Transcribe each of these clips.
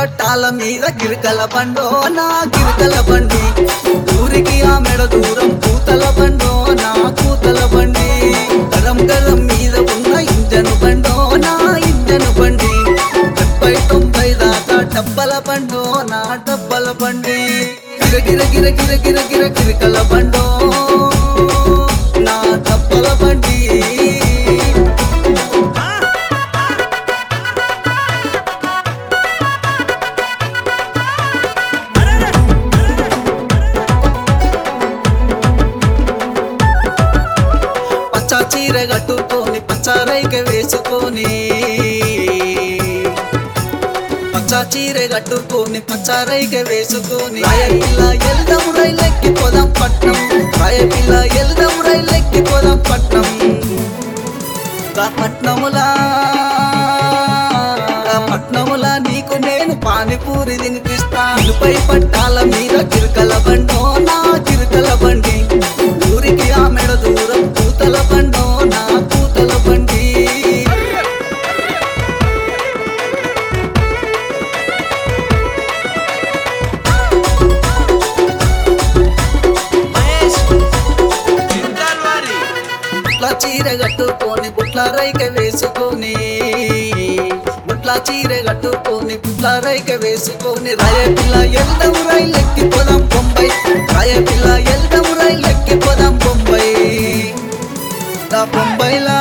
పట్టాల మీద గిరికల బండో నా గిరికల బండి ఊరికి ఆ మెడ దూరం కూతల బండో నా కూతల బండి గరం గరం మీద ఉన్న ఇంజను బండో నా ఇంజను బండి డెబ్బై తొంభై దాకా డబ్బల బండో నా డబ్బల బండి గిర గిర గిర గిర గిర గిర గిరికల బండో నా డబ్బల బండి పచ్చ చీర కట్టుకొని పచ్చరైక వేసుకొని పచ్చ చీర కట్టుకొని పచ్చరైక వేసుకొని రాయపిల్ల ఎల్దం రైలెక్కి పోదాం పట్నం రాయపిల్ల ఎల్దం రైలెక్కి పోదాం పట్నం గా పట్నములా గా పట్నములా నీకు నేను పానీపూరి తినిపిస్తా ఇనుపై పట్టాల మీద కిరకల బండో నా కిరకల బండి ఊరికి ఆ మెడ దూరం కూతల బండో నా కూతల బండి మహేష్ చింతల్వారి బుట్ల చీర కట్టుకొని బుట్ల రైక వేసుకొని బుట్ల చీర కట్టుకొని బుట్ల రైక వేసుకొని రాయపిల్ల ఎల్దం రైలెక్కి పోదాం బొంబై రాయపిల్ల ఎల్దం రైలెక్కి పోదాం బొంబై గా బొంబైలా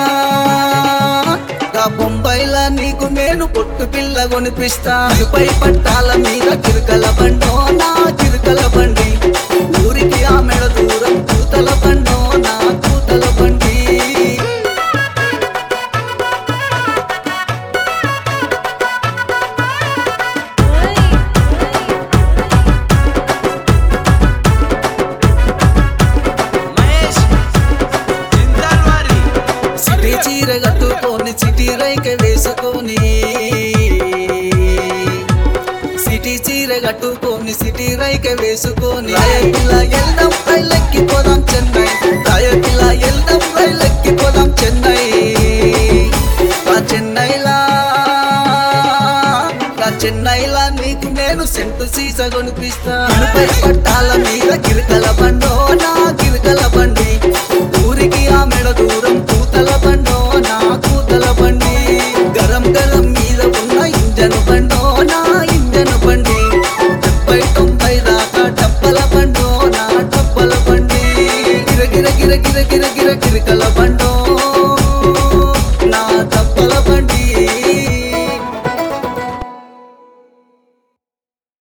గా బొంబైలా నీకు నేను పొట్టు పిల్ల కొనిపిస్తా పై పట్టాల మీద కిరకల బండో నా కిరకల బండి ఊరికి ఆ మెడ దూరం కూతల బండో నా కూతల బండి మహేష్ చింతల్వారి సిటీ చీర కట్టుకొని సిటీ రైక వేసుకొని సిటీ చీర కట్టుకొని సిటీ రైక వేసుకొని రాయపిల్ల ఎల్దం రైలెక్కి పోదాం చెన్నై రాయపిల్ల ఎల్దం రైలెక్కి పోదాం చెన్నై ఆ చెన్నైలా ఆ చెన్నైలా నీకు నేను సెంటు సీస కొనిపిస్తా ఇనుపై పట్టాల మీద గిరికల బండో నా గిరికల బండి ఊరికి ఆ మెడ దూరం కూతల బండో నా కూతల బండి గరం గరం మీద ఉన్న ఇంజను బండో నా ఇంజను బండి డెబ్బై తొంభై దాకా డబ్బల బండో నా డబ్బల బండి గిర గిర గిర గిర గిర గిర గిరికల బండి